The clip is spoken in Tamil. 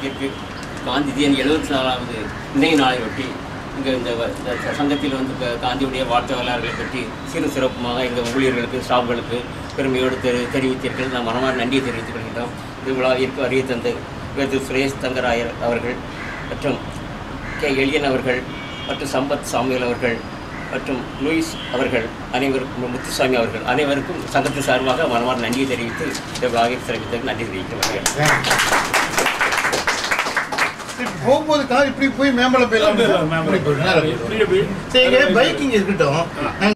சங்கத்திற்கு காந்திஜியின் எழுபத்தி நாலாவது நினைவு நாளை ஒட்டி இங்கே இந்த வ- இந்த ச- சங்கத்தில் வந்து இப்போ காந்தியுடைய வாழ்த்து வரலாறுகளை பற்றி சிறு சிறப்புமாக எங்கள் ஊழியர்களுக்கு ஸ்டாஃப்களுக்கு பெருமையோடு தெரி தெரிவித்தீர்கள் நாம் மனமார நன்றியை தெரிவித்துக் கொள்கின்றோம் இது விழாவிற்கு அறிய தந்து திரு சுரேஷ் தங்கராயர் அவர்கள் மற்றும் கே எளியன் அவர்கள் மற்றும் சம்பத் சாமுவேல் அவர்கள் மற்றும் லூயிஸ் அவர்கள் அனைவருக்கும் முத்துசாமி அவர்கள் அனைவருக்கும் சங்கத்தின் சார்பாக மனமார் நன்றியை தெரிவித்து இந்த விழாவில் சிறப்பித்ததற்கு நன்றி தெரிவிக்கிறேன் இப்படி போகும்போது கார் இப்படி போய் மேம்பலம் போயிடலாம் மேம்பலம். இப்படி போயிடலாம். இப்படியே போய் சரி பைக்கிங் இருக்கட்டும்